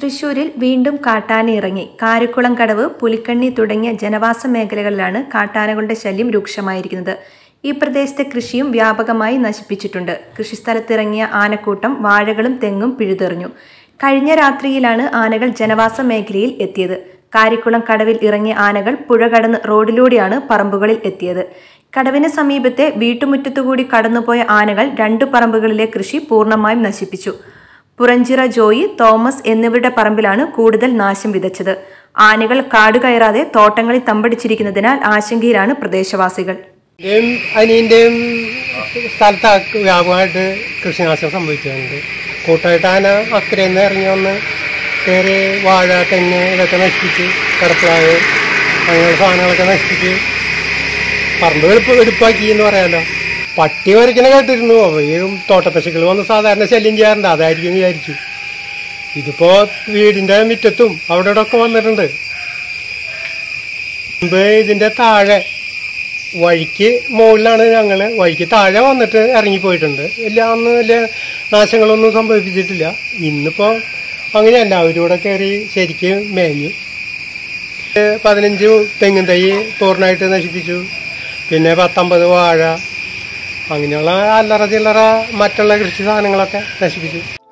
തൃശൂരിൽ വീണ്ടും കാട്ടാന ഇറങ്ങി കാരിക്കുളം കടവ് പുലിക്കണ്ണി തുടങ്ങിയ ജനവാസ മേഖലകളിലാണ് കാട്ടാനകളുടെ ശല്യം രൂക്ഷമായിരിക്കുന്നത് ഈ പ്രദേശത്തെ കൃഷിയും വ്യാപകമായി നശിപ്പിച്ചിട്ടുണ്ട് കൃഷിസ്ഥലത്തിറങ്ങിയ ആനക്കൂട്ടം വാഴകളും തെങ്ങും പിഴുതെറിഞ്ഞു കഴിഞ്ഞ രാത്രിയിലാണ് ആനകൾ ജനവാസ മേഖലയിൽ എത്തിയത് കാരിക്കുളം കടവിൽ ഇറങ്ങിയ ആനകൾ പുഴ കടന്ന് റോഡിലൂടെയാണ് പറമ്പുകളിൽ എത്തിയത് കടവിന് സമീപത്തെ വീട്ടുമുറ്റത്തുകൂടി കടന്നുപോയ ആനകൾ രണ്ടു പറമ്പുകളിലെ കൃഷി പൂർണ്ണമായും നശിപ്പിച്ചു പുറഞ്ചിറ ജോയി തോമസ് എന്നിവരുടെ പറമ്പിലാണ് കൂടുതൽ നാശം വിതച്ചത് ആനകൾ കാട് കയറാതെ തോട്ടങ്ങളിൽ തമ്പടിച്ചിരിക്കുന്നതിനാൽ ആശങ്കയിലാണ് പ്രദേശവാസികൾ എന്റെയും അനിയന്റെയും സ്ഥലത്ത് വ്യാപകമായിട്ട് കൃഷിനാശം സംഭവിച്ചിട്ടുണ്ട് കൂട്ടായിട്ട് ആന അക്കരെ നിന്ന് ഇറങ്ങി വന്ന് കയറി വാഴ തെങ്ങ് ഇതൊക്കെ നശിപ്പിച്ച് കടപ്പിളാവ് അങ്ങനെയുള്ള സാധനങ്ങളൊക്കെ നശിപ്പിച്ച് പറമ്പ് വെടുപ്പ് വെടുപ്പാക്കി എന്ന് പറയാലോ പട്ടി വരയ്ക്കണ കേട്ടിരുന്നു ഈ തോട്ടപ്പശുക്കൾ വന്ന് സാധാരണ ശല്യം ചെയ്യാറുണ്ട് അതായിരിക്കും എന്ന് വിചാരിച്ചു ഇതിപ്പോ വീടിന്റെ മുറ്റത്തും അവിടെ ഇവിടെ ഒക്കെ വന്നിട്ടുണ്ട് മുമ്പ് ഇതിന്റെ താഴെ വഴിക്ക് മുകളിലാണ് ഞങ്ങള് വഴിക്ക് താഴെ വന്നിട്ട് ഇറങ്ങിപ്പോയിട്ടുണ്ട് വലിയ അന്ന് വലിയ നാശങ്ങളൊന്നും സംഭവിപ്പിച്ചിട്ടില്ല ഇന്നിപ്പോ അങ്ങനെയല്ല അവരൂടെ കയറി ശരിക്കും മേഞ്ഞു ഏ, പതിനഞ്ച് തെങ്ങിൻ തൈ പൂർണ്ണമായിട്ട് നശിപ്പിച്ചു പിന്നെ പത്തൊമ്പത് വാഴ അങ്ങനെയുള്ള അല്ലറ ചില്ലറ മറ്റുള്ള കൃഷി സാധനങ്ങളൊക്കെ നശിപ്പിച്ചു